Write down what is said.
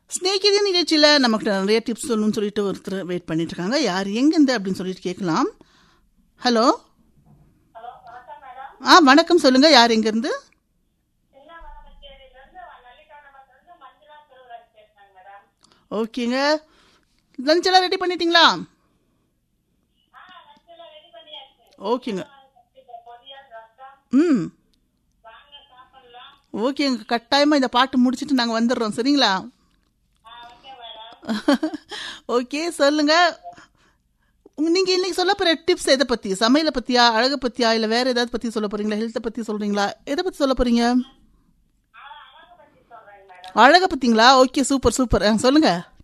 ஸ்நேகிதி நிகழ்ச்சியில் நமக்கு நிறைய டிப்ஸ் சொல்லணும்னு சொல்லிட்டு ஒருத்தர் வெயிட் பண்ணிட்டு இருக்காங்க யார் எங்கேருந்து அப்படின்னு சொல்லிட்டு கேட்கலாம் ஹலோ ஆ வணக்கம் சொல்லுங்க யார் எங்கேருந்து ஓகேங்க லஞ்ச் எல்லாம் ரெடி பண்ணிட்டீங்களா ஓகேங்க ம் ஓகேங்க கட்டாயமாக இந்த பாட்டு முடிச்சுட்டு நாங்கள் வந்துடுறோம் சரிங்களா ஓகே சொல்லுங்க உங்க- நீங்க இன்னைக்கு சொல்ல போற டிப்ஸ் எதை பத்தி சமையலை பத்தியா அழகை பத்தியா இல்ல வேற ஏதாவது பத்தி சொல்ல போறீங்களா ஹெல்த்தை பத்தி சொல்றீங்களா எதை பத்தி சொல்ல போறீங்க அழகை பத்திங்களா ஓகே சூப்பர் சூப்பர் சொல்லுங்க